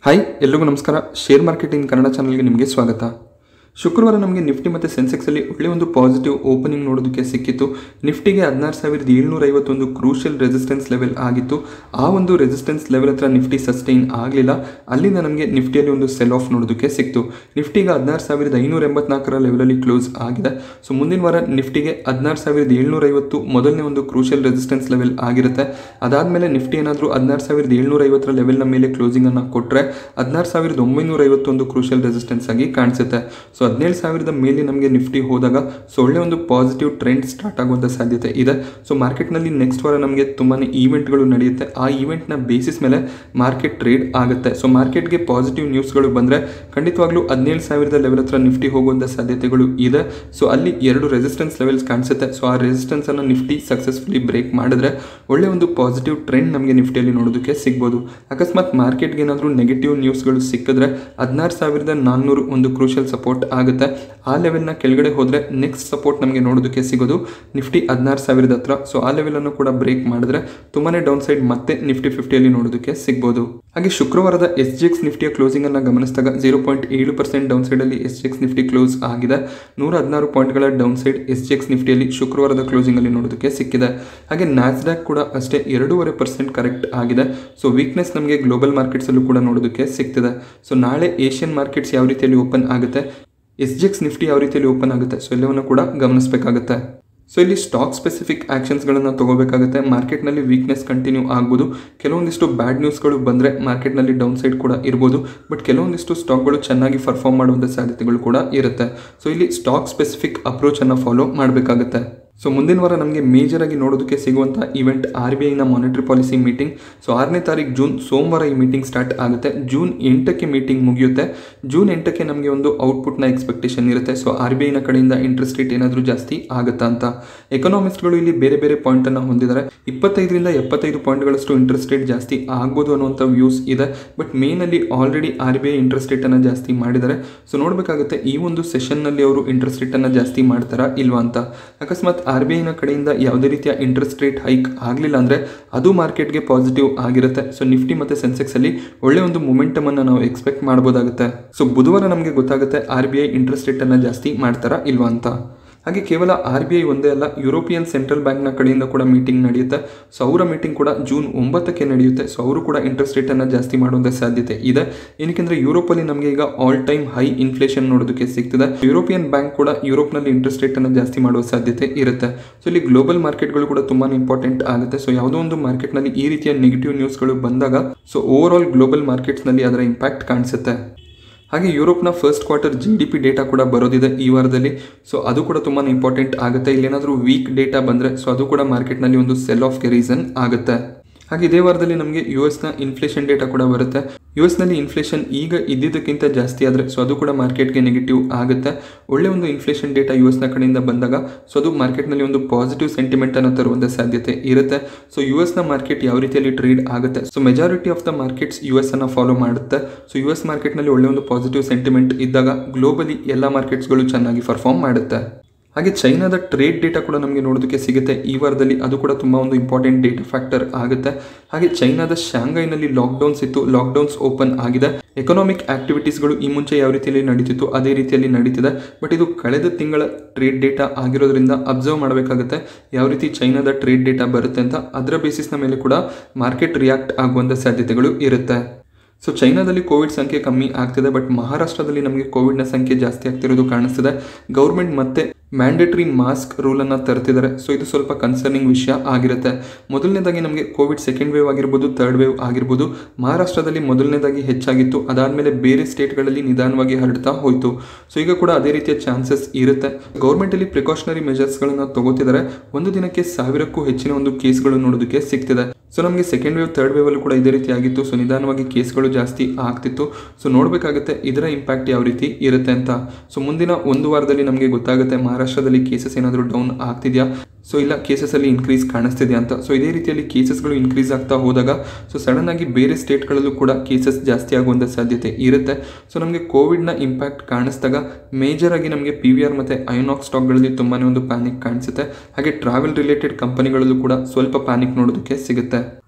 hi ಎಲ್ರಿಗೂ ನಮಸ್ಕಾರ share marketing Kannada ಚಾನಲ್ಗೆ ನಿಮಗೆ ಸ್ವಾಗತ ಶುಕ್ರವಾರ ನಮಗೆ ನಿಫ್ಟಿ ಮತ್ತು ಸೆನ್ಸೆಕ್ಸಲ್ಲಿ ಒಳ್ಳೆ ಒಂದು ಪಾಸಿಟಿವ್ ಓಪನಿಂಗ್ ನೋಡೋದಕ್ಕೆ ಸಿಕ್ಕಿತ್ತು ನಿಫ್ಟಿಗೆ ಹದಿನಾರು ಸಾವಿರದ ಏಳ್ನೂರ ಐವತ್ತೊಂದು ಕ್ರೂಷಿಯಲ್ ರೆಸಿಸ್ಟೆನ್ಸ್ ಲೆವೆಲ್ ಆಗಿತ್ತು ಆ ಒಂದು ರೆಸಿಸ್ಟೆನ್ಸ್ ಲೆವೆಲ್ ಹತ್ರ ನಿಫ್ಟಿ ಸಸ್ಟೈನ್ ಆಗಲಿಲ್ಲ ಅಲ್ಲಿಂದ ನಮಗೆ ನಿಫ್ಟಿಯಲ್ಲಿ ಒಂದು ಸೆಲ್ ಆಫ್ ನೋಡೋದಕ್ಕೆ ಸಿಕ್ತು ನಿಫ್ಟಿಗೆ ಹದಿನಾರು ಸಾವಿರದ ಐನೂರ ಎಂಬತ್ನಾಲ್ಕರ ಲೆವೆಲಲ್ಲಿ ಕ್ಲೋಸ್ ಆಗಿದೆ ಸೊ ಮುಂದಿನ ವಾರ ನಿಫ್ಟಿಗೆ ಹದಿನಾರು ಸಾವಿರದ ಏಳ್ನೂರ ಐವತ್ತು ಮೊದಲನೇ ಒಂದು ಕ್ರೂಷಿಯಲ್ ರೆಸಿಸ್ಟೆನ್ಸ್ ಲೆವೆಲ್ ಆಗಿರುತ್ತೆ ಅದಾದಮೇಲೆ ನಿಫ್ಟಿ ಏನಾದರೂ ಹದಿನಾರು ಸಾವಿರದ ಏಳ್ನೂರ ಐವತ್ತರ ಲೆವೆಲ್ನ ಮೇಲೆ ಕ್ಲೋಸಿಂಗ್ ಅನ್ನು ಕೊಟ್ಟರೆ ಹದಿನಾರು ಸಾವಿರದ ಒಂಬೈನೂರ ಐವತ್ತೊಂದು ಕ್ರೂಷಿಯಲ್ ರೆಸಿಸ್ಟೆನ್ಸ್ ಆಗಿ ಕಾಣಿಸುತ್ತೆ ಸೊ ಹದಿನೇಳು ಸಾವಿರದ ಮೇಲೆ ನಮಗೆ ನಿಫ್ಟಿ ಹೋದಾಗ ಸೊ ಒಳ್ಳೆ ಒಂದು ಪಾಸಿಟಿವ್ ಟ್ರೆಂಡ್ ಸ್ಟಾರ್ಟ್ ಆಗುವಂಥ ಸಾಧ್ಯತೆ ಇದೆ ಸೊ ಮಾರ್ಕೆಟ್ನಲ್ಲಿ ನೆಕ್ಸ್ಟ್ ವಾರ ನಮಗೆ ತುಂಬಾ ಈವೆಂಟ್ಗಳು ನಡೆಯುತ್ತೆ ಆ ಈವೆಂಟ್ನ ಬೇಸಿಸ್ ಮೇಲೆ ಮಾರ್ಕೆಟ್ ಟ್ರೇಡ್ ಆಗುತ್ತೆ ಸೊ ಮಾರ್ಕೆಟ್ಗೆ ಪಾಸಿಟಿವ್ ನ್ಯೂಸ್ಗಳು ಬಂದರೆ ಖಂಡಿತವಾಗ್ಲೂ ಹದಿನೇಳು ಸಾವಿರದ ಲೆವೆಲ್ ಹತ್ರ ನಿಫ್ಟಿ ಹೋಗುವಂಥ ಸಾಧ್ಯತೆಗಳು ಇದೆ ಸೊ ಅಲ್ಲಿ ಎರಡು ರೆಸಿಸ್ಟೆನ್ಸ್ ಲೆವೆಲ್ಸ್ ಕಾಣಿಸುತ್ತೆ ಸೊ ಆ ರೆಸಿಸ್ಟೆನ್ಸನ್ನು ನಿಫ್ಟಿ ಸಕ್ಸಸ್ಫುಲಿ ಬ್ರೇಕ್ ಮಾಡಿದ್ರೆ ಒಳ್ಳೆ ಒಂದು ಪಾಸಿಟಿವ್ ಟ್ರೆಂಡ್ ನಮಗೆ ನಿಫ್ಟಿಯಲ್ಲಿ ನೋಡೋದಕ್ಕೆ ಸಿಗ್ಬೋದು ಅಕಸ್ಮಾತ್ ಮಾರ್ಕೆಟ್ಗೆ ಏನಾದರೂ ನೆಗೆಟಿವ್ ನ್ಯೂಸ್ಗಳು ಸಿಕ್ಕಿದ್ರೆ ಹದಿನಾರು ಸಾವಿರದ ನಾನ್ನೂರು ಒಂದು ಕ್ರೂಷಿಯಲ್ ಸಪೋರ್ಟ್ ಆಗುತ್ತೆ ಆ ಲೆವೆಲ್ನ ಕೆಳಗಡೆ ಹೋದರೆ ನೆಕ್ಸ್ಟ್ ಸಪೋರ್ಟ್ ನಮಗೆ ನೋಡೋದಕ್ಕೆ ಸಿಗೋದು ನಿಫ್ಟಿ ಹದಿನಾರು ಸಾವಿರದ ಹತ್ರ ಸೊ ಆ ಲೆವೆಲನ್ನು ಕೂಡ ಬ್ರೇಕ್ ಮಾಡಿದ್ರೆ ತುಂಬಾ ಡೌನ್ ಸೈಡ್ ಮತ್ತೆ ನಿಫ್ಟಿ ಫಿಫ್ಟಿಯಲ್ಲಿ ನೋಡೋದಕ್ಕೆ ಸಿಗ್ಬೋದು ಹಾಗೆ ಶುಕ್ರವಾರದ ಎಸ್ ಜಿ ಎಕ್ಸ್ ನಿಫ್ಟಿಯ ಕ್ಲೋಸಿಂಗ್ ಅನ್ನು ಗಮನಿಸಿದಾಗ ಜೀರೋ ಪಾಯಿಂಟ್ ಏಳು ಪರ್ಸೆಂಟ್ ಡೌನ್ ಸೈಡಲ್ಲಿ S G X Nifty close ಆಗಿದೆ ನೂರ ಹದಿನಾರು ಪಾಯಿಂಟ್ಗಳ down side S G X ನಿಫ್ಟಿಯಲ್ಲಿ ಶುಕ್ರವಾರದ ಕ್ಲೋಸಿಂಗಲ್ಲಿ ನೋಡೋದಕ್ಕೆ ಸಿಕ್ಕಿದೆ ಹಾಗೆ ನ್ಯಾಸ್ಡ್ಯಾಕ್ ಕೂಡ ಅಷ್ಟೇ ಎರಡೂವರೆ ಪರ್ಸೆಂಟ್ ಕರೆಕ್ಟ್ ಆಗಿದೆ ಸೊ ವೀಕ್ನೆಸ್ ನಮಗೆ ಗ್ಲೋಬಲ್ ಮಾರ್ಕೆಟ್ಸಲ್ಲೂ ಕೂಡ ನೋಡೋದಕ್ಕೆ ಸಿಗ್ತಿದೆ ಸೊ ನಾಳೆ ಏಷ್ಯನ್ ಮಾರ್ಕೆಟ್ಸ್ ಯಾವ ರೀತಿಯಲ್ಲಿ ಓಪನ್ ಆಗುತ್ತೆ ಎಸ್ ಜಿ ಎಕ್ಸ್ ನಿಫ್ಟಿ ಯಾವ ರೀತಿಯಲ್ಲಿ ಓಪನ್ ಆಗುತ್ತೆ ಸೊ ಎಲ್ಲವನ್ನು ಕೂಡ ಗಮನಿಸಬೇಕಾಗುತ್ತೆ ಸೊ ಇಲ್ಲಿ ಸ್ಟಾಕ್ ಸ್ಪೆಸಿಫಿಕ್ ಆ್ಯಕ್ಷನ್ಸ್ಗಳನ್ನು ತಗೋಬೇಕಾಗುತ್ತೆ ಮಾರ್ಕೆಟ್ನಲ್ಲಿ ವೀಕ್ನೆಸ್ ಕಂಟಿನ್ಯೂ ಆಗ್ಬೋದು ಕೆಲವೊಂದಿಷ್ಟು ಬ್ಯಾಡ್ ನ್ಯೂಸ್ಗಳು ಬಂದರೆ ಮಾರ್ಕೆಟ್ನಲ್ಲಿ ಡೌನ್ ಸೈಡ್ ಕೂಡ ಇರ್ಬೋದು ಬಟ್ ಕೆಲವೊಂದಿಷ್ಟು ಸ್ಟಾಕ್ಗಳು ಚೆನ್ನಾಗಿ ಪರ್ಫಾರ್ಮ್ ಮಾಡುವಂಥ ಸಾಧ್ಯತೆಗಳು ಕೂಡ ಇರುತ್ತೆ ಸೊ ಇಲ್ಲಿ ಸ್ಟಾಕ್ ಸ್ಪೆಸಿಫಿಕ್ ಅಪ್ರೋಚನ್ನು ಫಾಲೋ ಮಾಡಬೇಕಾಗುತ್ತೆ ಸೊ ಮುಂದಿನ ವಾರ ನಮಗೆ ಮೇಜರ್ ಆಗಿ ನೋಡೋದಕ್ಕೆ ಸಿಗುವಂಥ ಇವೆಂಟ್ ಆರ್ ಬಿ ಐನ ಮಾನಿಟರಿ ಪಾಲಿಸಿ ಮೀಟಿಂಗ್ ಸೊ ಆರನೇ ತಾರೀಕು ಜೂನ್ ಸೋಮವಾರ ಈ ಮೀಟಿಂಗ್ ಸ್ಟಾರ್ಟ್ ಆಗುತ್ತೆ ಜೂನ್ ಎಂಟಕ್ಕೆ ಮೀಟಿಂಗ್ ಮುಗಿಯುತ್ತೆ ಜೂನ್ ಎಂಟಕ್ಕೆ ನಮಗೆ ಒಂದು ಔಟ್ಪುಟ್ನ ಎಕ್ಸ್ಪೆಕ್ಟೇಷನ್ ಇರುತ್ತೆ ಸೊ ಆರ್ ಬಿ ಐನ ಕಡೆಯಿಂದ ಇಂಟ್ರೆಸ್ಟ್ ರೇಟ್ ಏನಾದರೂ ಜಾಸ್ತಿ ಆಗುತ್ತಾ ಅಂತ ಎಕನಾಮಿಸ್ಟ್ಗಳು ಇಲ್ಲಿ ಬೇರೆ ಬೇರೆ ಪಾಯಿಂಟನ್ನು ಹೊಂದಿದ್ದಾರೆ ಇಪ್ಪತ್ತೈದರಿಂದ ಎಪ್ಪತ್ತೈದು ಪಾಯಿಂಟ್ಗಳಷ್ಟು ಇಂಟ್ರೆಸ್ಟ್ ರೇಟ್ ಜಾಸ್ತಿ ಆಗ್ಬೋದು ಅನ್ನುವಂಥ ವ್ಯೂಸ್ ಇದೆ ಬಟ್ ಮೇನಲ್ಲಿ already R B I interest ರೇಟನ್ನು ಜಾಸ್ತಿ ಮಾಡಿದ್ದಾರೆ ಸೊ ನೋಡಬೇಕಾಗುತ್ತೆ ಈ ಒಂದು ಸೆಷನ್ನಲ್ಲಿ ಅವರು ಇಂಟ್ರೆಸ್ಟ್ ರೇಟನ್ನು ಜಾಸ್ತಿ ಮಾಡ್ತಾರಾ ಇಲ್ವಾ ಅಂತ ಅಕಸ್ಮಾತ್ ಆರ್ ಬಿ ಐನ ಕಡೆಯಿಂದ ಯಾವುದೇ ರೀತಿಯ ಇಂಟ್ರೆಸ್ಟ್ ರೇಟ್ ಹೈಕ್ ಆಗಲಿಲ್ಲ ಅಂದರೆ ಅದು ಮಾರ್ಕೆಟ್ಗೆ ಪಾಸಿಟಿವ್ ಆಗಿರುತ್ತೆ ಸೊ ನಿಫ್ಟಿ ಮತ್ತು ಸೆನ್ಸೆಕ್ಸಲ್ಲಿ ಒಳ್ಳೆ ಒಂದು ಮೊಮೆಂಟಮನ್ನು ನಾವು ಎಕ್ಸ್ಪೆಕ್ಟ್ ಮಾಡ್ಬೋದಾಗುತ್ತೆ ಸೊ ಬುಧವಾರ ನಮಗೆ ಗೊತ್ತಾಗುತ್ತೆ ಆರ್ ಬಿ ಐ ಇಂಟ್ರೆಸ್ಟ್ ರೇಟನ್ನು ಜಾಸ್ತಿ ಮಾಡ್ತಾರಾ ಇಲ್ವಾ ಅಂತ ಹಾಗೆ ಕೇವಲ ಆರ್ ಬಿ ಐ ಒಂದೇ ಅಲ್ಲ ಯುರೋಪಿಯನ್ ಸೆಂಟ್ರಲ್ ಬ್ಯಾಂಕ್ನ ಕಡೆಯಿಂದ ಕೂಡ ಮೀಟಿಂಗ್ ನಡೆಯುತ್ತೆ ಸೊ ಅವರ ಮೀಟಿಂಗ್ ಕೂಡ ಜೂನ್ ಒಂಬತ್ತಕ್ಕೆ ನಡೆಯುತ್ತೆ ಸೊ ಅವರು ಕೂಡ ಇಂಟ್ರೆಸ್ಟ್ ರೇಟನ್ನು ಜಾಸ್ತಿ ಮಾಡುವಂಥ ಸಾಧ್ಯತೆ ಇದೆ ಏನಕ್ಕೆಂದರೆ ಯುರೋಪಲ್ಲಿ ನಮಗೆ ಈಗ ಆಲ್ ಟೈಮ್ ಹೈ ಇನ್ಫ್ಲೇಷನ್ ನೋಡೋದಕ್ಕೆ ಸಿಗ್ತಿದೆ ಯುರೋಪಿಯನ್ ಬ್ಯಾಂಕ್ ಕೂಡ ಯುರೋಪ್ನಲ್ಲಿ ಇಂಟ್ರೆಸ್ಟ್ ರೇಟನ್ನು ಜಾಸ್ತಿ ಮಾಡುವ ಸಾಧ್ಯತೆ ಇರುತ್ತೆ ಸೊ ಇಲ್ಲಿ ಗ್ಲೋಬಲ್ ಮಾರ್ಕೆಟ್ಗಳು ಕೂಡ ತುಂಬಾ ಇಂಪಾರ್ಟೆಂಟ್ ಆಗುತ್ತೆ ಸೊ ಯಾವುದೋ ಒಂದು ಮಾರ್ಕೆಟ್ನಲ್ಲಿ ಈ ರೀತಿಯ ನೆಗೆಟಿವ್ ನ್ಯೂಸ್ಗಳು ಬಂದಾಗ ಸೊ ಓವರ್ ಆಲ್ ಗ್ಲೋಬಲ್ ಮಾರ್ಕೆಟ್ಸ್ನಲ್ಲಿ ಅದರ ಇಂಪ್ಯಾಕ್ಟ್ ಕಾಣಿಸುತ್ತೆ ಹಾಗೆ ಯುರೋಪ್ನ first quarter G D P data ಕೂಡ ಬರೋದಿದೆ ಈ ವಾರದಲ್ಲಿ ಸೊ ಅದು ಕೂಡ ತುಂಬಾ ಇಂಪಾರ್ಟೆಂಟ್ ಆಗುತ್ತೆ ಇಲ್ಲೇನಾದರೂ ವೀಕ್ ಡೇಟಾ ಬಂದರೆ ಸೊ ಅದು ಕೂಡ ಮಾರ್ಕೆಟ್ನಲ್ಲಿ ಒಂದು ಸೆಲ್ ಆಫ್ಗೆ ರೀಸನ್ ಆಗುತ್ತೆ ಹಾಗೆ ಇದೇ ವಾರದಲ್ಲಿ ನಮಗೆ ಯು ಎಸ್ನ ಇನ್ಫ್ಲೇಷನ್ ಡೇಟಾ ಕೂಡ ಬರುತ್ತೆ ಯು ಎಸ್ನಲ್ಲಿ ಇನ್ಫ್ಲೇಷನ್ ಈಗ ಇದ್ದಿದ್ದಕ್ಕಿಂತ ಜಾಸ್ತಿ ಆದರೆ ಸೊ ಅದು ಕೂಡ ಮಾರ್ಕೆಟ್ಗೆ ನೆಗೆಟಿವ್ ಆಗುತ್ತೆ ಒಳ್ಳೆ ಒಂದು ಇನ್ಫ್ಲೇಷನ್ ಡೇಟಾ ಯು ಎಸ್ನ ಕಡೆಯಿಂದ ಬಂದಾಗ ಸೊ ಅದು ಮಾರ್ಕೆಟ್ನಲ್ಲಿ ಒಂದು ಪಾಸಿಟಿವ್ ಸೆಂಟಿಮೆಂಟನ್ನು ತರುವಂಥ ಸಾಧ್ಯತೆ ಇರುತ್ತೆ ಸೊ ಯು ಎಸ್ನ ಮಾರ್ಕೆಟ್ ಯಾವ ರೀತಿಯಲ್ಲಿ ಟ್ರೇಡ್ ಆಗುತ್ತೆ so majority of the markets U S ಅನ್ನು ಫಾಲೋ ಮಾಡುತ್ತೆ ಸೊ ಯು ಎಸ್ ಮಾರ್ಕೆಟ್ನಲ್ಲಿ ಒಳ್ಳೆ ಒಂದು ಪಾಸಿಟಿವ್ ಸೆಂಟಿಮೆಂಟ್ ಇದ್ದಾಗ ಗ್ಲೋಬಲಿ ಎಲ್ಲ ಮಾರ್ಕೆಟ್ಸ್ಗಳು ಚೆನ್ನಾಗಿ ಪರ್ಫಾರ್ಮ್ ಮಾಡುತ್ತೆ ಹಾಗೆ ಚೈನಾದ ಟ್ರೇಡ್ ಡೇಟಾ ಕೂಡ ನಮಗೆ ನೋಡೋದಕ್ಕೆ ಸಿಗುತ್ತೆ ಈ ವಾರದಲ್ಲಿ ಅದು ಕೂಡ ತುಂಬ ಒಂದು ಇಂಪಾರ್ಟೆಂಟ್ ಡೇಟಾ ಫ್ಯಾಕ್ಟರ್ ಆಗುತ್ತೆ ಹಾಗೆ ಚೈನಾದ ಶಾಂಘೈನಲ್ಲಿ ಲಾಕ್ಡೌನ್ಸ್ ಇತ್ತು ಲಾಕ್ಡೌನ್ಸ್ ಓಪನ್ ಆಗಿದೆ ಎಕನಾಮಿಕ್ ಆಕ್ಟಿವಿಟೀಸ್ಗಳು ಈ ಮುಂಚೆ ಯಾವ ರೀತಿಯಲ್ಲಿ ನಡೀತಿತ್ತು ಅದೇ ರೀತಿಯಲ್ಲಿ ನಡೀತಿದೆ ಬಟ್ ಇದು ಕಳೆದ ತಿಂಗಳ ಟ್ರೇಡ್ ಡೇಟಾ ಆಗಿರೋದ್ರಿಂದ ಅಬ್ಸರ್ವ್ ಮಾಡಬೇಕಾಗುತ್ತೆ ಯಾವ ರೀತಿ ಚೈನಾದ ಟ್ರೇಡ್ ಡೇಟಾ ಬರುತ್ತೆ ಅಂತ ಅದರ ಬೇಸಿಸ್ನ ಮೇಲೆ ಕೂಡ ಮಾರ್ಕೆಟ್ ರಿಯಾಕ್ಟ್ ಆಗುವಂಥ ಸಾಧ್ಯತೆಗಳು ಇರುತ್ತೆ ಸೊ ಚೈನಾದಲ್ಲಿ ಕೋವಿಡ್ ಸಂಖ್ಯೆ ಕಮ್ಮಿ ಆಗ್ತಿದೆ ಬಟ್ ಮಹಾರಾಷ್ಟ್ರದಲ್ಲಿ ನಮಗೆ ಕೋವಿಡ್ನ ಸಂಖ್ಯೆ ಜಾಸ್ತಿ ಆಗ್ತಿರೋದು ಕಾಣಿಸ್ತಿದೆ ಗೌರ್ಮೆಂಟ್ ಮತ್ತೆ ಮ್ಯಾಂಡೇಟ್ರಿ ಮಾಸ್ಕ್ ರೂಲನ್ನು ತರ್ತಿದ್ದಾರೆ ಸೊ ಇದು ಸ್ವಲ್ಪ ಕನ್ಸರ್ನಿಂಗ್ ವಿಷಯ ಆಗಿರುತ್ತೆ ಮೊದಲನೇದಾಗಿ ನಮಗೆ ಕೋವಿಡ್ ಸೆಕೆಂಡ್ ವೇವ್ ಆಗಿರ್ಬೋದು ಥರ್ಡ್ ವೇವ್ ಆಗಿರ್ಬೋದು ಮಹಾರಾಷ್ಟ್ರದಲ್ಲಿ ಮೊದಲನೇದಾಗಿ ಹೆಚ್ಚಾಗಿತ್ತು ಅದಾದಮೇಲೆ ಬೇರೆ ಸ್ಟೇಟ್ಗಳಲ್ಲಿ ನಿಧಾನವಾಗಿ ಹರಡ್ತಾ ಹೋಯಿತು ಸೊ ಈಗ ಕೂಡ ಅದೇ ರೀತಿಯ ಚಾನ್ಸಸ್ ಇರುತ್ತೆ ಗೌರ್ಮೆಂಟಲ್ಲಿ ಪ್ರಿಕಾಷನರಿ ಮೆಜರ್ಸ್ಗಳನ್ನು ತಗೋತಿದ್ದಾರೆ ಒಂದು ದಿನಕ್ಕೆ ಸಾವಿರಕ್ಕೂ ಹೆಚ್ಚಿನ ಒಂದು ಕೇಸ್ಗಳು ನೋಡೋದಕ್ಕೆ ಸಿಗ್ತಿದೆ ಸೊ ನಮಗೆ ಸೆಕೆಂಡ್ ವೇವ್ ಥರ್ಡ್ ವೇವಲ್ಲೂ ಕೂಡ ಇದೇ ರೀತಿ ಆಗಿತ್ತು ಸೊ ನಿಧಾನವಾಗಿ ಕೇಸ್ಗಳು ಜಾಸ್ತಿ ಆಗ್ತಿತ್ತು ಸೊ ನೋಡಬೇಕಾಗುತ್ತೆ ಇದರ ಇಂಪ್ಯಾಕ್ಟ್ ಯಾವ ರೀತಿ ಇರುತ್ತೆ ಅಂತ ಸೊ ಮುಂದಿನ ಒಂದು ವಾರದಲ್ಲಿ ನಮಗೆ ಗೊತ್ತಾಗುತ್ತೆ ಮಹಾರಾಷ್ಟ್ರದಲ್ಲಿ ಕೇಸಸ್ ಏನಾದರೂ ಡೌನ್ ಆಗ್ತಿದೆಯಾ ಸೊ ಇಲ್ಲ ಕೇಸಸಲ್ಲಿ ಇನ್ಕ್ರೀಸ್ ಕಾಣಿಸ್ತಿದೆ ಅಂತ ಸೊ ಇದೇ ರೀತಿಯಲ್ಲಿ ಕೇಸಸ್ಗಳು ಇನ್ಕ್ರೀಸ್ ಆಗ್ತಾ ಹೋದಾಗ ಸೊ ಸಡನ್ ಆಗಿ ಬೇರೆ ಸ್ಟೇಟ್ಗಳಲ್ಲೂ ಕೂಡ ಕೇಸಸ್ ಜಾಸ್ತಿ ಆಗುವಂಥ ಸಾಧ್ಯತೆ ಇರುತ್ತೆ ಸೊ ನಮಗೆ ಕೋವಿಡ್ನ ಇಂಪ್ಯಾಕ್ಟ್ ಕಾಣಿಸಿದಾಗ ಮೇಜರ್ ಆಗಿ ನಮಗೆ ಪಿ ವಿ ಆರ್ ಮತ್ತು ಐನಾಕ್ ಸ್ಟಾಕ್ಗಳಲ್ಲಿ ತುಂಬಾ ಒಂದು ಪ್ಯಾನಿಕ್ ಕಾಣಿಸುತ್ತೆ ಹಾಗೆ ಟ್ರಾವೆಲ್ ರಿಲೇಟೆಡ್ ಕಂಪನಿಗಳಲ್ಲೂ ಕೂಡ ಸ್ವಲ್ಪ ಪ್ಯಾನಿಕ್ ನೋಡೋದಕ್ಕೆ ಸಿಗುತ್ತೆ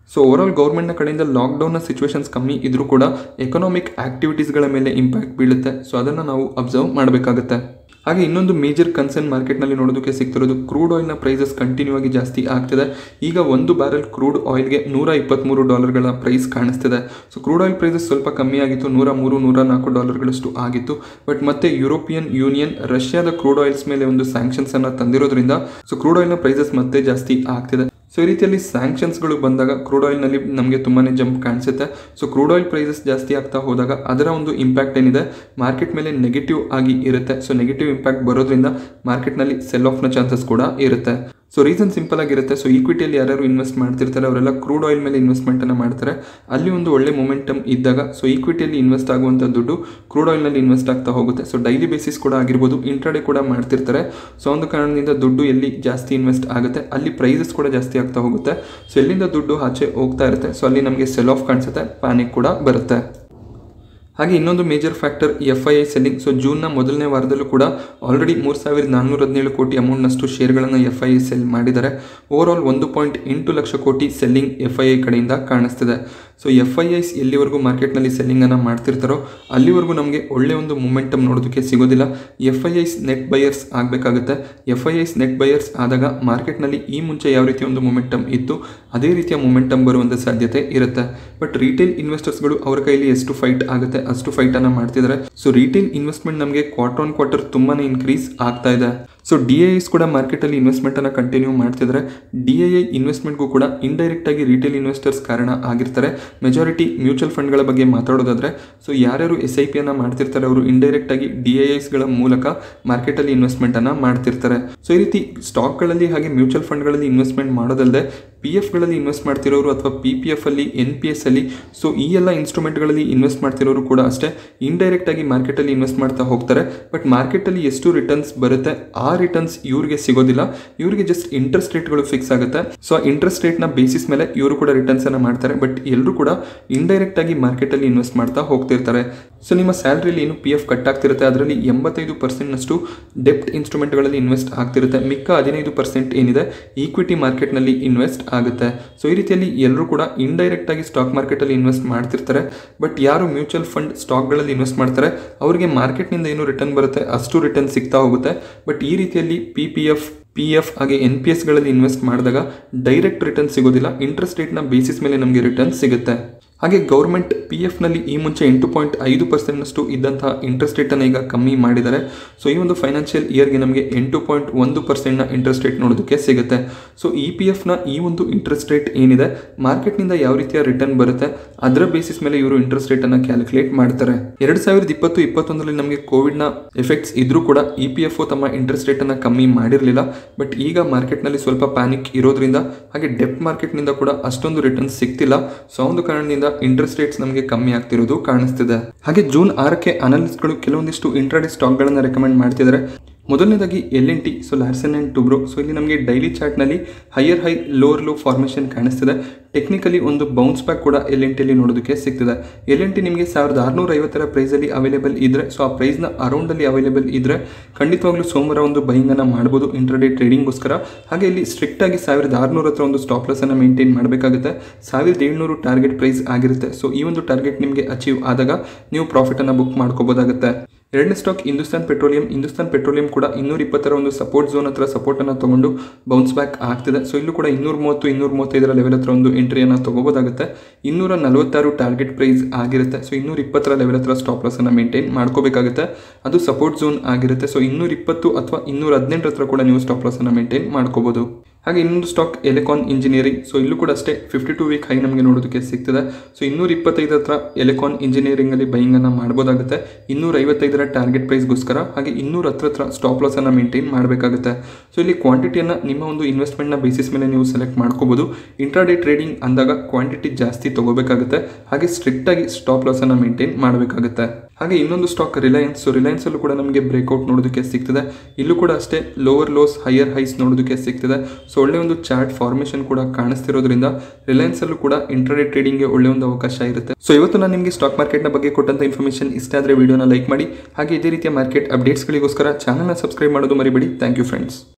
ಸೊ ಓವರಾಲ್ ಗೌರ್ಮೆಂಟ್ನ ಕಡೆಯಿಂದ ಲಾಕ್ಡೌನ್ನ ಸಿಚುವೇಶನ್ಸ್ ಕಮ್ಮಿ ಇದ್ರೂ ಕೂಡ ಎಕನಾಮಿಕ್ ಆಕ್ಟಿವಿಟೀಸ್ಗಳ ಮೇಲೆ ಇಂಪ್ಯಾಕ್ಟ್ ಬೀಳುತ್ತೆ ಸೊ ಅದನ್ನು ನಾವು ಅಬ್ಸರ್ವ್ ಮಾಡಬೇಕಾಗುತ್ತೆ ಹಾಗೆ ಇನ್ನೊಂದು ಮೇಜರ್ ಕನ್ಸರ್ನ್ ಮಾರ್ಕೆಟ್ನಲ್ಲಿ ನೋಡೋದಕ್ಕೆ ಸಿಗ್ತಿರೋದು ಕ್ರೂಡ್ ಆಯಿಲ್ನ ಪ್ರೈಸಸ್ ಕಂಟಿನ್ಯೂ ಆಗಿ ಜಾಸ್ತಿ ಆಗ್ತಿದೆ ಈಗ ಒಂದು ಬ್ಯಾರೆಲ್ ಕ್ರೂಡ್ ಆಯಿಲ್ಗೆ ನೂರ ಇಪ್ಪತ್ತ್ಮೂರು ಡಾಲರ್ಗಳ ಪ್ರೈಸ್ ಕಾಣಿಸ್ತಿದೆ ಸೊ ಕ್ರೂಡ್ ಆಯಿಲ್ ಪ್ರೈಸಸ್ ಸ್ವಲ್ಪ ಕಮ್ಮಿ ಆಗಿತ್ತು ನೂರ ಮೂರು ನೂರ ನಾಲ್ಕು ಡಾಲರ್ಗಳಷ್ಟು ಆಗಿತ್ತು ಬಟ್ ಮತ್ತೆ ಯುರೋಪಿಯನ್ ಯೂನಿಯನ್ ರಷ್ಯಾದ ಕ್ರೂಡ್ ಆಯಿಲ್ಸ್ ಮೇಲೆ ಒಂದು ಸ್ಯಾಂಕ್ಷನ್ಸ್ ಅನ್ನು ತಂದಿರೋದ್ರಿಂದ ಸೊ ಕ್ರೂಡ್ ಆಯಿಲ್ನ ಪ್ರೈಸಸ್ ಮತ್ತೆ ಜಾಸ್ತಿ ಆಗ್ತಿದೆ ಸೊ ಈ ರೀತಿಯಲ್ಲಿ ಸ್ಯಾಂಕ್ಷನ್ಸ್ಗಳು ಬಂದಾಗ ಕ್ರೂಡ್ ಆಯಿಲ್ನಲ್ಲಿ ನಮಗೆ ತುಂಬಾ ಜಂಪ್ ಕಾಣಿಸುತ್ತೆ ಸೊ ಕ್ರೂಡ್ ಆಯಿಲ್ ಪ್ರೈಸಸ್ ಜಾಸ್ತಿ ಆಗ್ತಾ ಹೋದಾಗ ಅದರ ಒಂದು ಇಂಪ್ಯಾಕ್ಟ್ ಏನಿದೆ ಮಾರ್ಕೆಟ್ ಮೇಲೆ ನೆಗೆಟಿವ್ ಆಗಿ ಇರುತ್ತೆ ಸೊ ನೆಗೆಟಿವ್ ಇಂಪ್ಯಾಕ್ಟ್ ಬರೋದ್ರಿಂದ ಮಾರ್ಕೆಟ್ನಲ್ಲಿ ಸೆಲ್ ಆಫ್ನ ಚಾನ್ಸಸ್ ಕೂಡ ಇರುತ್ತೆ ಸೊ ರೀಸನ್ ಸಿಂಪಲ್ ಆಗಿರುತ್ತೆ ಸೊ ಈಕ್ವಿಟಿಯಲ್ಲಿ ಯಾರ್ಯಾರು ಇನ್ವೆಸ್ಟ್ ಮಾಡ್ತಿರ್ತಾರೆ ಅವರೆಲ್ಲ ಕ್ರೂಡ್ ಆಯಿಲ್ ಮೇಲೆ ಇನ್ವೆಸ್ಟ್ಮೆಂಟನ್ನು ಮಾಡ್ತಾರೆ ಅಲ್ಲಿ ಒಂದು ಒಳ್ಳೆ ಮೊಮೆಂಟಮ್ ಇದ್ದಾಗ ಸೊ ಈಕ್ವಿಟಿಯಲ್ಲಿ ಇನ್ವೆಸ್ಟ್ ಆಗುವಂಥ ದುಡ್ಡು ಕ್ರೂಡ್ ಆಯಿಲ್ನಲ್ಲಿ ಇನ್ವೆಸ್ಟ್ ಆಗ್ತಾ ಹೋಗುತ್ತೆ ಸೊ ಡೈಲಿ ಬೇಸಿಸ್ ಕೂಡ ಆಗಿರ್ಬೋದು ಇಂಟ್ರಾಡೇ ಕೂಡ ಮಾಡ್ತಿರ್ತಾರೆ ಸೊ ಒಂದು ಕಾರಣದಿಂದ ದುಡ್ಡು ಎಲ್ಲಿ ಜಾಸ್ತಿ ಇನ್ವೆಸ್ಟ್ ಆಗುತ್ತೆ ಅಲ್ಲಿ ಪ್ರೈಸಸ್ ಕೂಡ ಜಾಸ್ತಿ ಆಗ್ತಾ ಹೋಗುತ್ತೆ ಸೊ ಎಲ್ಲಿಂದ ದುಡ್ಡು ಆಚೆ ಹೋಗ್ತಾ ಇರುತ್ತೆ ಸೊ ಅಲ್ಲಿ ನಮಗೆ ಸೆಲ್ ಆಫ್ ಕಾಣಿಸುತ್ತೆ ಪ್ಯಾನಿಕ್ ಕೂಡ ಬರುತ್ತೆ ಹಾಗೆ ಇನ್ನೊಂದು major factor F I I selling so ಜೂನ್ನ ಮೊದಲನೇ ವಾರದಲ್ಲೂ ಕೂಡ ಆಲ್ರೆಡಿ ಮೂರು ಸಾವಿರದ ನಾನ್ನೂರ ಹದಿನೇಳು ಕೋಟಿ ಅಮೌಂಟ್ನಷ್ಟು ಶೇರ್ಗಳನ್ನು ಎಫ್ ಐ ಐ ಸೆಲ್ ಮಾಡಿದ್ದಾರೆ ಓವರ್ ಆಲ್ ಒಂದು ಪಾಯಿಂಟ್ ಎಂಟು ಲಕ್ಷ ಕೋಟಿ ಸೆಲ್ಲಿಂಗ್ ಎಫ್ ಐ ಐ ಕಡೆಯಿಂದ ಕಾಣಿಸ್ತಿದೆ ಸೊ ಎಫ್ ಐ ಐಸ್ ಎಲ್ಲಿವರೆಗೂ ಮಾರ್ಕೆಟ್ನಲ್ಲಿ ಸೆಲ್ಲಿಂಗನ್ನು ಮಾಡ್ತಿರ್ತಾರೋ ಅಲ್ಲಿವರೆಗೂ ನಮಗೆ ಒಳ್ಳೆಯ ಒಂದು ಮೊಮೆಂಟಮ್ ನೋಡೋದಕ್ಕೆ ಸಿಗೋದಿಲ್ಲ F I Is net buyers ಆಗಬೇಕಾಗುತ್ತೆ F I Is net buyers ಆದಾಗ ಮಾರ್ಕೆಟ್ನಲ್ಲಿ ಈ ಮುಂಚೆ ಯಾವ ರೀತಿಯ ಒಂದು ಮೊಮೆಂಟಮ್ ಇತ್ತು ಅದೇ ರೀತಿಯ ಮೊಮೆಂಟಮ್ ಬರುವಂಥ ಸಾಧ್ಯತೆ ಇರುತ್ತೆ ಬಟ್ ರಿಟೇಲ್ ಇನ್ವೆಸ್ಟರ್ಸ್ಗಳು ಅವರ ಕೈಲಿ ಎಷ್ಟು ಫೈಟ್ ಆಗುತ್ತೆ ಅಷ್ಟು ಫೈಟನ್ನು ಮಾಡ್ತಿದ್ದಾರೆ ಸೊ ರಿಟೇಲ್ ಇನ್ವೆಸ್ಟ್ಮೆಂಟ್ ನಮಗೆ ಕ್ವಾರ್ಟರ್ ಆನ್ ಕ್ವಾರ್ಟರ್ ತುಂಬಾ ಇನ್ಕ್ರೀಸ್ ಆಗ್ತಾ ಇದೆ ಸೊ ಡಿ ಐ ಎಸ್ ಕೂಡ ಮಾರ್ಕೆಟಲ್ಲಿ ಇನ್ವೆಸ್ಟ್ಮೆಂಟನ್ನು ಕಂಟಿನ್ಯೂ ಮಾಡ್ತಿದ್ದಾರೆ ಡಿ ಐ ಐ ಇನ್ವೆಸ್ಟ್ಮೆಂಟ್ಗೂ ಕೂಡ ಇಂಡೈರೆಕ್ಟ್ ಆಗಿ ರಿಟೇಲ್ ಇನ್ವೆಸ್ಟರ್ಸ್ ಕಾರಣ ಆಗಿರ್ತಾರೆ ಮೆಜಾರಿಟಿ ಮ್ಯೂಚುವಲ್ ಫಂಡ್ಗಳ ಬಗ್ಗೆ ಮಾತಾಡೋದಾದ್ರೆ ಸೊ ಯಾರ್ಯಾರು ಎಸ್ ಐ ಪಿಯನ್ನು ಮಾಡ್ತಿರ್ತಾರೆ ಅವರು ಇಂಡೈರೆಕ್ಟ್ ಆಗಿ ಡಿ ಐ ಎಸ್ಗಳ ಮೂಲಕ ಮಾರ್ಕೆಟಲ್ಲಿ ಇನ್ವೆಸ್ಟ್ಮೆಂಟನ್ನು ಮಾಡ್ತಿರ್ತಾರೆ ಸೊ ಈ ರೀತಿ ಸ್ಟಾಕ್ಗಳಲ್ಲಿ ಹಾಗೆ ಮ್ಯೂಚುವಲ್ ಫಂಡ್ಗಳಲ್ಲಿ ಇನ್ವೆಸ್ಟ್ಮೆಂಟ್ ಮಾಡೋದಲ್ಲದೆ ಪಿ ಎಫ್ಗಳಲ್ಲಿ ಇನ್ವೆಸ್ಟ್ ಮಾಡ್ತಿರೋರು ಅಥವಾ ಪಿ ಪಿ ಎಫ್ ಅಲ್ಲಿ ಎನ್ ಪಿ ಎಸ್ ಅಲ್ಲಿ ಸೊ ಈ ಎಲ್ಲ ಇನ್ಸ್ಟ್ರೂಮೆಂಟ್ಗಳಲ್ಲಿ ಇನ್ವೆಸ್ಟ್ ಮಾಡ್ತಿರೋರು ಕೂಡ ಅಷ್ಟೇ ಇಂಡೈರೆಕ್ಟ್ ಆಗಿ ಮಾರ್ಕೆಟಲ್ಲಿ ಇನ್ವೆಸ್ಟ್ ಮಾಡ್ತಾ ಹೋಗ್ತಾರೆ ಬಟ್ ಮಾರ್ಕೆಟಲ್ಲಿ ಎಷ್ಟು ರಿಟರ್ನ್ಸ್ ಬರುತ್ತೆ ಆ ರಿಟರ್ನ್ಸ್ ಇವ್ರಿಗೆ ಸಿಗೋದಿಲ್ಲ ಇವರಿಗೆ ಜಸ್ಟ್ ಇಂಟ್ರೆಸ್ಟ್ ರೇಟ್ಗಳು ಫಿಕ್ಸ್ ಆಗುತ್ತೆ ಸೊ ಇಂಟ್ರೆಸ್ಟ್ ರೇಟ್ನ ಬೇಸಿಸ್ ಮೇಲೆ ಇವರು ಕೂಡ ರಿಟರ್ನ್ಸ್ ಅನ್ನ ಮಾಡ್ತಾರೆ ಬಟ್ ಎಲ್ಲರೂ ಕೂಡ ಇಂಡೈರೆಕ್ಟ್ ಆಗಿ ಮಾರ್ಕೆಟಲ್ಲಿ ಇನ್ವೆಸ್ಟ್ ಮಾಡ್ತಾ ಹೋಗ್ತಿರ್ತಾರೆ ಸೊ ನಿಮ್ಮ ಸ್ಯಾಲ್ರಿಲಿ ಏನು ಪಿ ಎಫ್ ಕಟ್ ಆಗ್ತಿರುತ್ತೆ ಅದರಲ್ಲಿ ಎಂಬತ್ತೈದು ಪರ್ಸೆಂಟ್ನಷ್ಟು ಡೆಪ್ಟ್ ಇನ್ಸ್ಟ್ರೂಮೆಂಟ್ಗಳಲ್ಲಿ ಇನ್ವೆಸ್ಟ್ ಆಗ್ತಿರುತ್ತೆ ಮಿಕ್ಕ ಹದಿನೈದು ಪರ್ಸೆಂಟ್ ಏನಿದೆ ಈಕ್ವಿಟಿ ಮಾರ್ಕೆಟ್ನಲ್ಲಿ ಇನ್ವೆಸ್ಟ್ ಆಗುತ್ತೆ ಸೊ ಈ ರೀತಿಯಲ್ಲಿ ಎಲ್ಲರೂ ಕೂಡ ಇಂಡೈರೆಕ್ಟ್ ಆಗಿ ಸ್ಟಾಕ್ ಮಾರ್ಕೆಟಲ್ಲಿ ಇನ್ವೆಸ್ಟ್ ಮಾಡ್ತಿರ್ತಾರೆ ಬಟ್ ಯಾರು ಮ್ಯೂಚುವಲ್ ಫಂಡ್ ಸ್ಟಾಕ್ಗಳಲ್ಲಿ ಇನ್ವೆಸ್ಟ್ ಮಾಡ್ತಾರೆ ಅವರಿಗೆ ಮಾರ್ಕೆಟ್ನಿಂದ ಏನು ರಿಟರ್ನ್ ಬರುತ್ತೆ ಅಷ್ಟು ರಿಟರ್ನ್ ಸಿಗ್ತಾ ಹೋಗುತ್ತೆ ಬಟ್ ಈ ರೀತಿಯಲ್ಲಿ P P F P F ಹಾಗೆ ಎನ್ ಪಿ ಎಸ್ಗಳಲ್ಲಿ ಇನ್ವೆಸ್ಟ್ ಮಾಡಿದಾಗ ಡೈರೆಕ್ಟ್ ರಿಟರ್ನ್ ಸಿಗೋದಿಲ್ಲ ಇಂಟ್ರೆಸ್ಟ್ ರೇಟ್ನ ಬೇಸಿಸ್ ಮೇಲೆ ನಮಗೆ ರಿಟರ್ನ್ ಸಿಗುತ್ತೆ ಹಾಗೆ ಗೌರ್ಮೆಂಟ್ ಪಿ ಎಫ್ನಲ್ಲಿ ಈ ಮುಂಚೆ ಎಂಟು ಪಾಯಿಂಟ್ ಐದು ಪರ್ಸೆಂಟ್ನಷ್ಟು ಇದ್ದಂತಹ ಇಂಟ್ರೆಸ್ಟ್ ರೇಟನ್ನು ಈಗ ಕಮ್ಮಿ ಮಾಡಿದ್ದಾರೆ ಸೊ ಈ ಒಂದು ಫೈನಾನ್ಷಿಯಲ್ ಇಯರ್ಗೆ ನಮಗೆ ಎಂಟು ಪಾಯಿಂಟ್ ಒಂದು ಪರ್ಸೆಂಟ್ನ ಇಂಟ್ರೆಸ್ಟ್ ರೇಟ್ ನೋಡೋದಕ್ಕೆ ಸಿಗುತ್ತೆ ಸೊ ಇ ಪಿ ಎಫ್ನ ಈ ಒಂದು ಇಂಟ್ರೆಸ್ಟ್ ರೇಟ್ ಏನಿದೆ ಮಾರ್ಕೆಟ್ನಿಂದ ಯಾವ ರೀತಿಯ ರಿಟರ್ನ್ ಬರುತ್ತೆ ಅದರ ಬೇಸಿಸ್ ಮೇಲೆ ಇವರು ಇಂಟ್ರೆಸ್ಟ್ ರೇಟನ್ನು ಕ್ಯಾಲ್ಕುಲೇಟ್ ಮಾಡ್ತಾರೆ ಎರಡು ಸಾವಿರದ ಇಪ್ಪತ್ತು ಇಪ್ಪತ್ತೊಂದರಲ್ಲಿ ನಮಗೆ ಕೋವಿಡ್ನ ಎಫೆಕ್ಟ್ಸ್ ಇದ್ರೂ ಕೂಡ ಇ ಪಿ ಎಫ್ ತಮ್ಮ ಇಂಟ್ರೆಸ್ಟ್ ರೇಟನ್ನು ಕಮ್ಮಿ ಮಾಡಿರಲಿಲ್ಲ ಬಟ್ ಈಗ ಮಾರ್ಕೆಟ್ನಲ್ಲಿ ಸ್ವಲ್ಪ ಪ್ಯಾನಿಕ್ ಇರೋದ್ರಿಂದ ಹಾಗೆ ಡೆಪ್ ಮಾರ್ಕೆಟ್ನಿಂದ ಕೂಡ ಅಷ್ಟೊಂದು ರಿಟರ್ನ್ಸ್ ಸಿಗ್ತಿಲ್ಲ ಸೊ ಆ ಒಂದು ಕಾರಣದಿಂದ ಇಂಟ್ರೆಸ್ಟ್ ರೇಟ್ಸ್ ನಮಗೆ ಕಮ್ಮಿ ಆಗ್ತಿರೋದು ಕಾಣಿಸ್ತಿದೆ ಹಾಗೆ ಜೂನ್ ಆರಕ್ಕೆ ಅನಾಲಿಸ್ಟ್ಗಳು ಕೆಲವೊಂದಿಷ್ಟು ಇಂಟ್ರಾಡೇ ಸ್ಟಾಕ್ಗಳನ್ನು ರೆಕಮೆಂಡ್ ಮಾಡ್ತಿದ್ದಾರೆ ಮೊದಲನೇದಾಗಿ L N T so Larsen and Toubro so ಇಲ್ಲಿ ನಮಗೆ ಡೈಲಿ ಚಾರ್ಟ್ನಲ್ಲಿ higher high lower low formation ಕಾಣಿಸ್ತಿದೆ ಟೆಕ್ನಿಕಲಿ ಒಂದು ಬೌನ್ಸ್ ಬ್ಯಾಕ್ ಕೂಡ ಎಲ್ ಎನ್ ಟಿಲಿ ನೋಡೋದಕ್ಕೆ ಸಿಗ್ತಿದೆ ಎಲ್ ಎನ್ ಟಿ ನಿಮಗೆ ಸಾವಿರದ ಆರುನೂರ ಐವತ್ತರ ಪ್ರೈಸಲ್ಲಿ ಅವೈಲೇಬಲ್ ಇದ್ದರೆ ಸೊ ಆ ಪ್ರೈಸ್ನ ಅರೌಂಡಲ್ಲಿ ಅವೈಲೇಬಲ್ ಇದ್ದರೆ ಖಂಡಿತವಾಗ್ಲೂ ಸೋಮವಾರ ಒಂದು ಬೈಯಿಂಗನ್ನು ಮಾಡ್ಬೋದು ಇಂಟ್ರಾಡೇ ಟ್ರೇಡಿಂಗ್ಗೋಸ್ಕರ ಹಾಗೆ ಇಲ್ಲಿ ಸ್ಟ್ರಿಕ್ಟ್ ಆಗಿ ಸಾವಿರದ ಆರುನೂರ ಹತ್ರ ಒಂದು ಸ್ಟಾಪ್ ಲಾಸನ್ನು ಮೇಂಟೈನ್ ಮಾಡಬೇಕಾಗುತ್ತೆ ಸಾವಿರದ ಏಳ್ನೂರು ಟಾರ್ಗೆಟ್ ಪ್ರೈಸ್ ಆಗಿರುತ್ತೆ ಸೊ ಈ ಒಂದು ಟಾರ್ಗೆಟ್ ನಿಮಗೆ ಅಚೀವ್ ಆದಾಗ ನೀವು ಪ್ರಾಫಿಟನ್ನು ಬುಕ್ ಮಾಡ್ಕೋಬೋದಾಗುತ್ತೆ ಎರಡನೇ stock Hindustan Petroleum Hindustan Petroleum ಕೂಡ ಇನ್ನೂರ ಇಪ್ಪತ್ತರ ಒಂದು ಸಪೋರ್ಟ್ ಝೋನ್ ಹತ್ರ ಸಪೋರ್ಟನ್ನು ತಗೊಂಡು ಬೌನ್ಸ್ ಬ್ಯಾಕ್ ಆಗ್ತಿದೆ ಸೊ ಇಲ್ಲೂ ಕೂಡ ಇನ್ನೂರ ಮೂವತ್ತು ಇನ್ನೂರ ಮೂವತ್ತೈದರ ಲೆವೆಲ್ ಹತ್ರ ಒಂದು ಎಂಟ್ರಿಯನ್ನು ತಗೋಬೋದಾಗುತ್ತೆ ಇನ್ನೂರ ನಲವತ್ತಾರು ಟಾರ್ಗೆಟ್ ಪ್ರೈಸ್ ಆಗಿರುತ್ತೆ ಸೊ ಇನ್ನೂರ ಇಪ್ಪತ್ತರ ಲೆವೆಲ್ ಹತ್ರ ಸ್ಟಾಪ್ ಲಾಸನ್ನು ಮೇಂಟೈನ್ ಮಾಡ್ಕೋಬೇಕಾಗುತ್ತೆ ಅದು ಸಪೋರ್ಟ್ ಝೋನ್ ಆಗಿರುತ್ತೆ ಸೊ ಇನ್ನೂರ ಇಪ್ಪತ್ತು ಅಥವಾ ಇನ್ನೂರ ಹದಿನೆಂಟರ ಹತ್ರ ಕೂಡ ನೀವು ಸ್ಟಾಪ್ ಲಾಸನ್ನು ಮೇಂಟೈನ್ ಮಾಡ್ಕೋಬೋದು ಹಾಗೆ ಇನ್ನೊಂದು ಸ್ಟಾಕ್ ಎಲೆಕಾನ್ ಇಂಜಿನಿಯರಿಂಗ್ ಸೊ ಇಲ್ಲೂ ಕೂಡ ಅಷ್ಟೇ ಫಿಫ್ಟಿ ಟು ವೀಕ್ ಹೈ ನಮಗೆ ನೋಡೋದಕ್ಕೆ ಸಿಗ್ತದೆ ಸೊ ಇನ್ನೂರ ಇಪ್ಪತ್ತೈದರ ಹತ್ರ ಎಲೆಕಾನ್ ಇಂಜಿನಿಯರಿಂಗಲ್ಲಿ ಬೈಯಿಂಗನ್ನು ಮಾಡ್ಬೋದಾಗುತ್ತೆ ಇನ್ನೂರ ಐವತ್ತೈದರ ಟಾರ್ಗೆಟ್ ಪ್ರೈಸ್ಗೋಸ್ಕರ ಹಾಗೆ ಇನ್ನೂರ ಹತ್ರ ಹತ್ರ ಸ್ಟಾಪ್ ಲಾಸನ್ನು ಮೇಂಟೈನ್ ಮಾಡಬೇಕಾಗುತ್ತೆ ಸೊ ಇಲ್ಲಿ ಕ್ವಾಂಟಿಟಿಯನ್ನು ನಿಮ್ಮ ಒಂದು ಇನ್ವೆಸ್ಟ್ಮೆಂಟ್ನ ಬೇಸಿಸ್ ಮೇಲೆ ನೀವು ಸೆಲೆಕ್ಟ್ ಮಾಡ್ಕೋಬೋದು ಇಂಟ್ರಾಡೇ ಟ್ರೇಡಿಂಗ್ ಅಂದಾಗ ಕ್ವಾಂಟಿಟಿ ಜಾಸ್ತಿ ತಗೋಬೇಕಾಗುತ್ತೆ ಹಾಗೆ ಸ್ಟ್ರಿಕ್ಟಾಗಿ ಸ್ಟಾಪ್ ಲಾಸನ್ನು ಮೇಂಟೈನ್ ಮಾಡಬೇಕಾಗುತ್ತೆ ಹಾಗೆ ಇನ್ನೊಂದು ಸ್ಟಾಕ್ ರಿಲಯನ್ಸ್ ಸೊ ರಿಲಯನ್ಸಲ್ಲೂ ಕೂಡ ನಮಗೆ ಬ್ರೇಕ್ಔಟ್ ನೋಡೋದಕ್ಕೆ ಸಿಗ್ತದೆ ಇಲ್ಲೂ ಕೂಡ ಅಷ್ಟೇ ಲೋವರ್ ಲೋಸ್ ಹೈಯರ್ ಹೈಸ್ ನೋಡೋದಕ್ಕೆ ಸಿಗ್ತದೆ ಸೊ ಒಳ್ಳೆ ಒಂದು ಚಾರ್ಟ್ ಫಾರ್ಮೇಷನ್ ಕೂಡ ಕಾಣಿಸ್ತಿರೋದ್ರಿಂದ ರಿಲಯನ್ಸಲ್ಲೂ ಕೂಡ ಇಂಟ್ರಾಡೇ ಟ್ರೇಡಿಂಗ್ಗೆ ಒಳ್ಳೆ ಒಂದು ಅವಕಾಶ ಇರುತ್ತೆ ಸೊ ಇವತ್ತು ನಾನು ನಿಮಗೆ ಸ್ಟಾಕ್ ಮಾರ್ಕೆಟ್ನ ಬಗ್ಗೆ ಕೊಟ್ಟಂತ ಇನ್ಫಾರ್ಮೇಷನ್ ಇಷ್ಟ ಆದರೆ ವಿಡಿಯೋನ ಲೈಕ್ ಮಾಡಿ ಹಾಗೆ ಇದೇ ರೀತಿಯ ಮಾರ್ಕೆಟ್ ಅಪ್ಡೇಟ್ಸ್ಗಳಿಗೋಸ್ಕರ ಚಾನಲ್ನ ಸಬ್ಸ್ಕ್ರೈಬ್ ಮಾಡೋದು ಮರಿಬೇಡಿ ಥ್ಯಾಂಕ್ ಯು ಫ್ರೆಂಡ್ಸ್